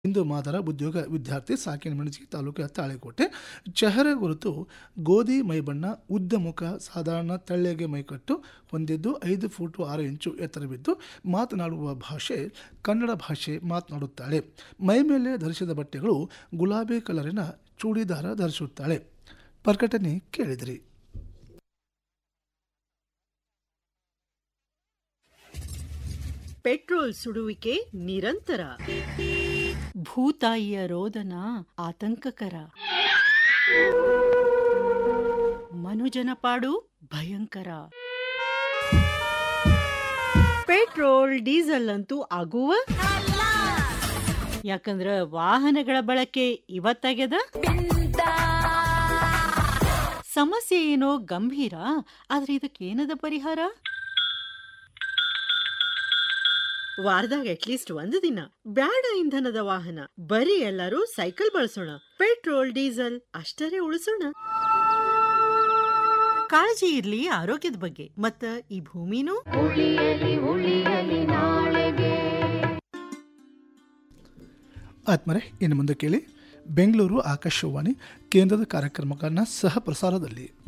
ಹಿಂದೂ ಮಾದರ ಉದ್ಯೋಗ ವಿದ್ಯಾರ್ಥಿ ಸಾಕಿನ ಮೆಣಸಿಗೆ ತಾಲೂಕಿನ ತಾಳೆಕೋಟೆ ಚೆಹರೆ ಗುರುತು ಗೋಧಿ ಮೈಬಣ್ಣ ಉದ್ದ ಮುಖ ಸಾಧಾರಣ ತೆಳ್ಳೆಗೆ ಮೈಕಟ್ಟು ಹೊಂದಿದ್ದು ಐದು ಫೂಟು ಆರು ಇಂಚು ಎತ್ತರವಿದ್ದು ಮಾತನಾಡುವ ಭಾಷೆ ಕನ್ನಡ ಭಾಷೆ ಮಾತನಾಡುತ್ತಾಳೆ ಮೈ ಮೇಲೆ ಧರಿಸಿದ ಬಟ್ಟೆಗಳು ಗುಲಾಬಿ ಕಲರಿನ ಚೂಡಿದಾರ ಧರಿಸುತ್ತಾಳೆ ಪ್ರಕಟಣೆ ಕೇಳಿದ್ರಿ ಪೆಟ್ರೋಲ್ ಸುಡುವಿಕೆ ನಿರಂತರ ಭೂತಾಯಿಯ ರೋದನ ಆತಂಕಕರ ಮನುಜನ ಪಾಡು ಭಯಂಕರ ಪೆಟ್ರೋಲ್ ಡೀಸೆಲ್ ಅಂತೂ ಆಗುವ ಯಾಕಂದ್ರ ವಾಹನಗಳ ಬಳಕೆ ಇವತ್ತಾಗ್ಯದ ಸಮಸ್ಯೆ ಏನೋ ಗಂಭೀರ ಆದ್ರೆ ಇದಕ್ಕೇನದ ಪರಿಹಾರ ವಾರದಾಗ ಅಟ್ಲೀಸ್ಟ್ ಒಂದು ದಿನ ಬ್ಯಾಡ ಇಂಧನದ ವಾಹನ ಬರೀ ಎಲ್ಲರೂ ಸೈಕಲ್ ಬಳಸೋಣ ಪೆಟ್ರೋಲ್ ಡೀಸೆಲ್ ಅಷ್ಟರೇ ಉಳಿಸೋಣ ಕಾಳಜಿ ಇರ್ಲಿ ಆರೋಗ್ಯದ ಬಗ್ಗೆ ಮತ್ತ ಈ ಭೂಮಿನೂ ಆತ್ಮರೆ ಇನ್ನು ಮುಂದೆ ಕೇಳಿ ಬೆಂಗಳೂರು ಆಕಾಶವಾಣಿ ಕೇಂದ್ರದ ಕಾರ್ಯಕ್ರಮಗಳನ್ನ ಸಹ ಪ್ರಸಾರದಲ್ಲಿ